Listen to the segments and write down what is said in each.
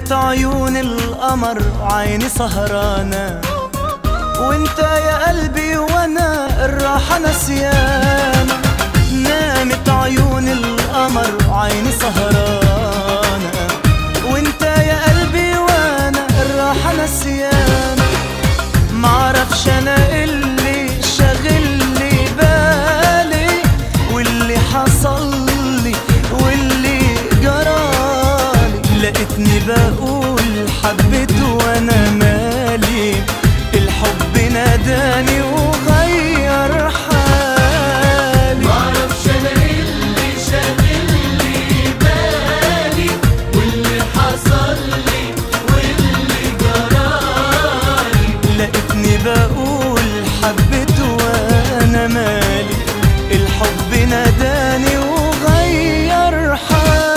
نامت عيون القمر وعيني سهرانة وانت يا قلبي وانا الراحة نسيانة نامت عيون القمر وعيني سهرانة وانت يا قلبي وانا الراحة نسيانة معرفش انا اللي شاغلني بالي واللي حصل لي واللي جرالي لقيتني بقول حبيت وانا مالي الحب ناداني وغير حالي معرفش انا اللي شاغلني بالي واللي حصل لي واللي جرالي لقيتني بقول حبيت وانا مالي الحب ناداني وغير حالي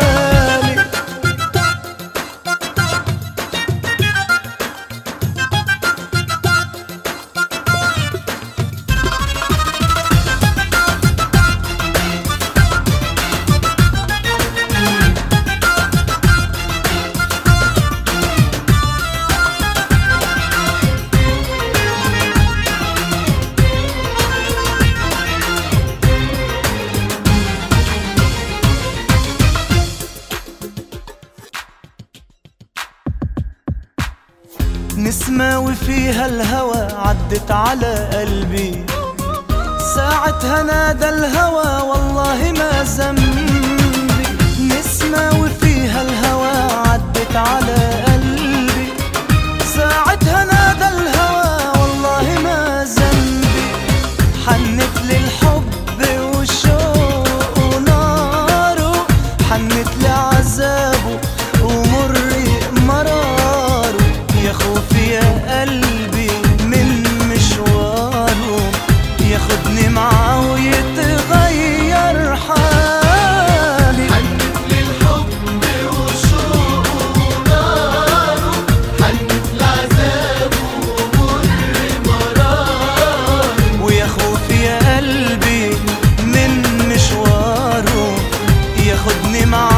نسمة وفيها الهوى عدت على قلبي ساعتها نادى الهوى والله ما ذنبي نسمة وفيها الهوى عدت على قلبي ساعتها نادى الهوى والله ما ذنبي حنت للحب والشوق وناره حنت لعذابه ومر مراره يا خوفي يا قلبي من مشواره ياخدني معاه ويتغير حالي حنت للحب وشوقه وناره حنت لعذابه ومر مراره ويا خوفي يا قلبي من مشواره ياخدني معاه